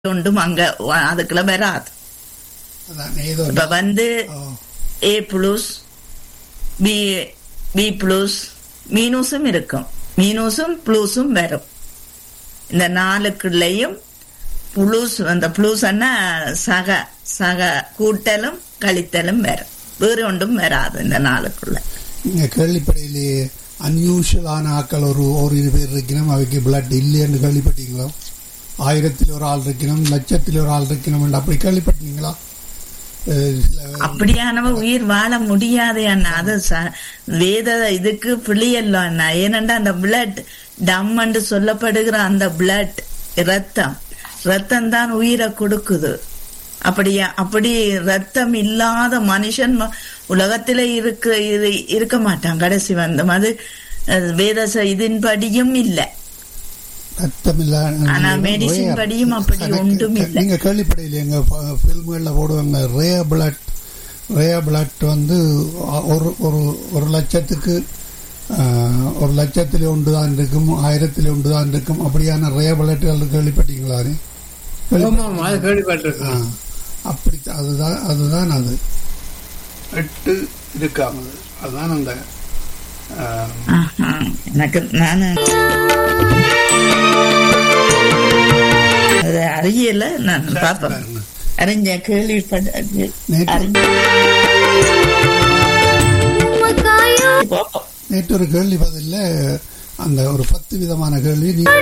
ஒன்றும் அங்க வ- அதுக்குள்ள வராது அதான் ஏதோ இப்ப வந்து O, A plus B B plus மீனஸும் இருக்கும் மீனஸும் ப்ளூஸும் வரும் இந்த நாலுக்குள்ளேயும் புளூஸ் அந்த புளூஸ் சக சக கூட்டலும் கழித்தலும் வரும் வேறு ஒன்றும் வராது இந்த நாளுக்குள்ள நீங்க கேள்விப்படையிலே அன்யூஷுவலான ஆக்கள் ஒரு ஓரிரு பேர் இருக்கணும் அவைக்கு பிளட் இல்லைன்னு கேள்விப்பட்டீங்களோ ஆயிரத்தில் ஒரு ஆள் இருக்கணும் லட்சத்தில் ஒரு ஆள் இருக்கணும் அப்படி கேள்விப்பட்டீங்களா அஹ் சில அப்படியானவ உயிர் வாழ முடியாது அண்ணா அது ச- வேத இதுக்கு பிள்ளையல்ல அண்ணா ஏனென்றா அந்த பிளட் டம் என்று சொல்லப்படுகிற அந்த பிளட் ரத்தம் ரத்தம் தான் உயிரை கொடுக்குது அப்படியா அப்படி ரத்தம் இல்லாத மனுஷன் ம- உலகத்திலே இருக்க இரு- இருக்க மாட்டான் கடைசி வந்து அது அஹ், வேத ச- இதன்படியும் இல்லை ரத்தம் இல்ல ஆனா medicine rare. படியும் அப்படி கணக்கு- ஒன்றும் இல்லை. நீங்க கேள்விப்படையில எங்க பிலிம்களில் போடுவாங்க ரே பிளட் ரே பிளட் வந்து ஒரு ஒரு ஒரு லட்சத்துக்கு ஆஹ், ஒரு லட்சத்தில் ஒன்று தான் இருக்கும் ஆயிரத்தில் ஒன்று தான் இருக்கும் அப்படியான ரே பிளட்டுகள் கேள்விப்பட்டீங்களா நீ? ஆமா ஆமா அது கேள்விப்பட்டிருக்கேன் ஆ, அப்படி அதுதான் அதுதான் அது எட்டு இருக்காம அதுதான் அந்த ஆஹா, எனக்கு நான் அது அறியல நான் பார்ப்பேன் அறிஞ்ச கேள்விப்பட்ட நேற்று அறிஞ்ச பார்ப்போம். நேற்று ஒரு கேள்வி பதில்ல அந்த ஒரு பத்து விதமான கேள்வி நீ-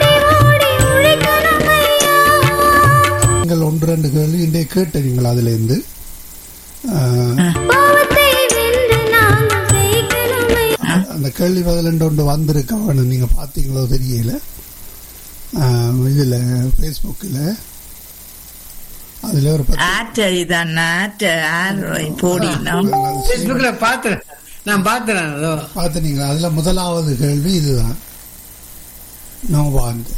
நீங்கள் ஒன்று ரெண்டு கேள்வி இன்றைய கேட்டீங்களா அதுல இருந்து அந்த கேள்வி பதில் ஒன்று வந்திருக்க நீங்க பாத்தீங்களோ தெரியல ஆஹ், இதுல ஃபேஸ்புக்கில் அதுல ஒரு பத்து ஆட்ட இதான் ஆட்ட ஆர் போடினோம் பேஸ்புக்ல பாத்துறேன் நான் பாத்துறேன் அதோ பார்த்தீங்களா அதுல முதலாவது கேள்வி இதுதான் நோவாந்து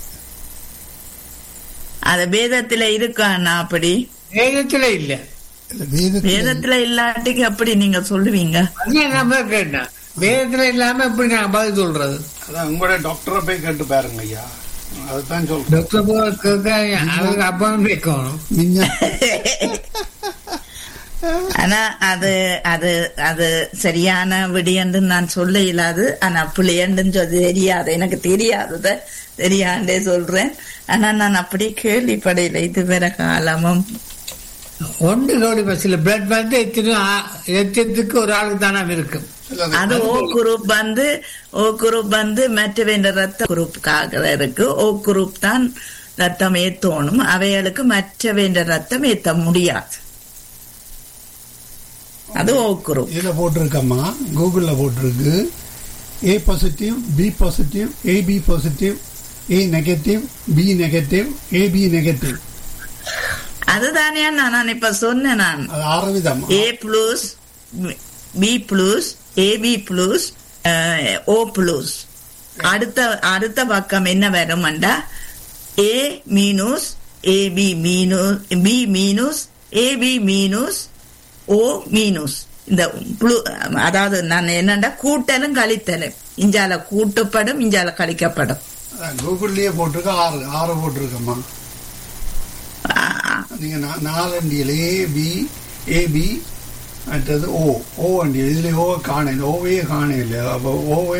அது வேதத்துல இருக்காண்ணா அப்படி வேதத்துல இல்ல இல்ல, வேதத்தில் வேதத்துல இல்லாட்டிக்கு அப்படி நீங்க சொல்லுவீங்க அதான் நான் தான் கேட்டேன் வேதத்துல இல்லாம எப்படி நான் பதில் சொல்றது அதான் உங்களோட டாக்டரை போய் கேட்டு பாருங்க ஐயா அதுதான் சொல்றேன் டாக்டர் போ கேட்க அதுக்கு அப்பறம் கேட்கணும் விஞ்ஞா ஆனா அது அது அது சரியான விடியன்று நான் சொல்ல இயலாது ஆனா பிள்ளையண்டுன்னு சொல்லி தெரியாது எனக்கு தெரியாதத தெரியாண்டே சொல்றேன் ஆனா நான் அப்படி கேள்விப்படையில இதுவரை காலமும் ஒன்று கோடி பஸ்ல பிளட் வந்து எத்தனை ஆ- லட்சத்துக்கு ஒரு ஆளுக்கு தானே இருக்கும் அது ஓ குரூப் வந்து ஓ குரூப் வந்து மற்றவன் ரத்த குரூப்புக்காக இருக்கு ஓ குரூப் தான் ரத்தம் ஏத்தோணும் அவைகளுக்கு மற்றவன் ரத்தம் ஏத்த முடியாது அது ஓ குரூப் இதுல போட்டிருக்கம்மா கூகுள்ல போட்டிருக்கு A positive B positive AB positive A negative B negative AB negative அதுதானே நான் நான் இப்ப சொன்னேன் நான் அது ஆறு விதம் A plus B plus AB plus O plus அடுத்த அடுத்த பக்கம் என்ன வரும்டா A minus AB minus B minus AB minus O minus இந்த புளு- அதாவது நான் என்னண்டா கூட்டலும் கழித்தலும் இஞ்சால கூட்டப்படும் இஞ்சால கழிக்கப்படும் அதான் கூகுள்லயே போட்டிருக்கு ஆறு ஆறு போட்டிருக்கம்மா ஆ, நீங்க நா- நாலு வண்டியில் ஏ பி ஏபி மற்றது ஓ ஓ வண்டியில் இதுல ஓ காணையில் ஓவே காணையில் அப்போ ஓவே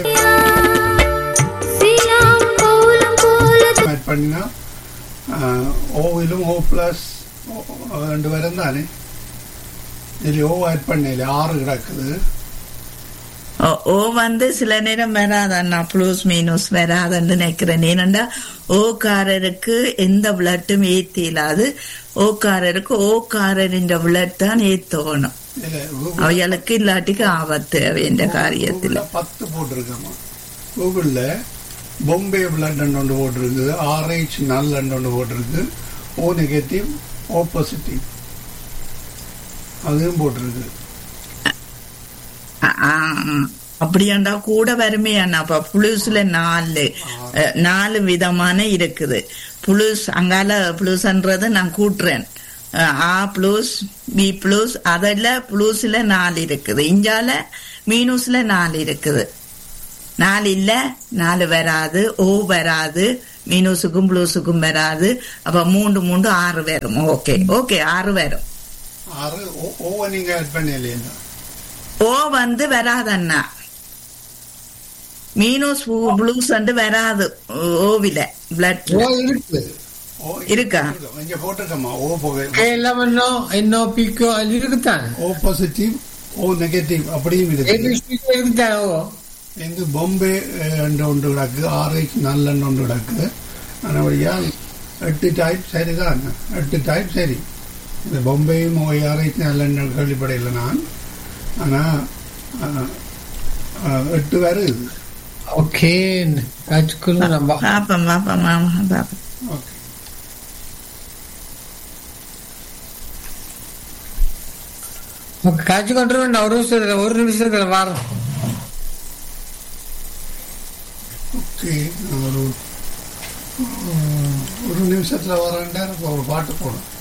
ஆட் பண்ணினா ஓவிலும் ஓ பிளஸ் ரெண்டு பேரும் தானே இதில் ஓ ஆட் பண்ணல ஆறு கிடக்குது ஓ- ஓ வந்து சில நேரம் வராதண்ணா ப்ளூஸ் மீனஸ் வராதுன்னு நினைக்கிறேன் ஏனண்டா ஓக்காரருக்கு எந்த விளட்டும் ஏத்திலாது ஓக்காரருக்கு ஓக்காரரின் விளட் தான் ஏத்தோணும் இதில் கூகுள் அவைகளுக்கு இல்லாட்டிக்கு ஆபத்து அவைன்ற காரியத்துல கூகுளில் பத்து போட்டிருக்கம்மா கூகுளில் பொம்பே பிளட் ஒன்று போட்டிருக்கு ஆர்ஹெச் நல் ஒன்று போட்டிருக்கு ஓ நெகட்டிவ் ஓ பாசிட்டிவ் அதுவும் போட்டிருக்கு ஆ, ஆ, ஆ. அப்படியாண்டா கூட வருமே அண்ணா அப்ப புளுஸ்ல நாலு அஹ், நாலு விதமான இருக்குது புளுஸ் அங்கால புளுஸ்ன்றது நான் கூட்டுறேன் அஹ், ஆ புளூஸ் பி புளூஸ் அதில் புளூஸ்ல நாலு இருக்குது இஞ்சால மீனூஸ்ல நாலு இருக்குது நாலு இல்ல நாலு வராது ஓ வராது மீனூஸுக்கும் ப்ளூஸுக்கும் வராது அப்ப மூன்று மூன்று ஆறு வரும் ஓகே ஓகே ஆறு வரும் ஆறு ஓ- ஓவை நீங்க ஆட் பண்ணலையா ஓ வந்து வராதண்ணா மீனூஸ் ப்ளூஸ் வந்து வராது ஓவில ஓ பிளட்ல இருக்கு ஓ இருக்கா? இங்க போட்டிருக்கம்மா ஓ போக எல்லாம் இன்னும் இன்னும் பிக்கோ அது இருக்குதான் ஓ பாசிட்டிவ் ஓ நெகட்டிவ் அப்படியும் இருக்கு ஏபிசி இருக்குதான் ஓ எங்கு பொம்பே என்று ஒன்று கிடக்கு ஆர்ஹெச் நல்லெண்ணு ஒன்று கிடக்கு அதனுடையால் எட்டு டைப் சரிதான் எட்டு டைப் சரி இந்த பொம்பேயும் ஆர்ஹெச் நல்லெண்ணு கேள்விப்படையில் நான் ஆனால் எட்டு வருது ஓகே காய்ச்சிக்கொள்ள நம்ம பாப்போம் பாப்போம் மாமா பாப்போம் ஓகே காய்ச்சி கொண்டு வேண்டாம் ஒரு நிமிஷத்துல ஒரு நிமிஷத்துல வாரம் ஓகே நான் ஒரு ஒரு நிமிஷத்தில் வரேன்டா ஒரு பாட்டு போடும்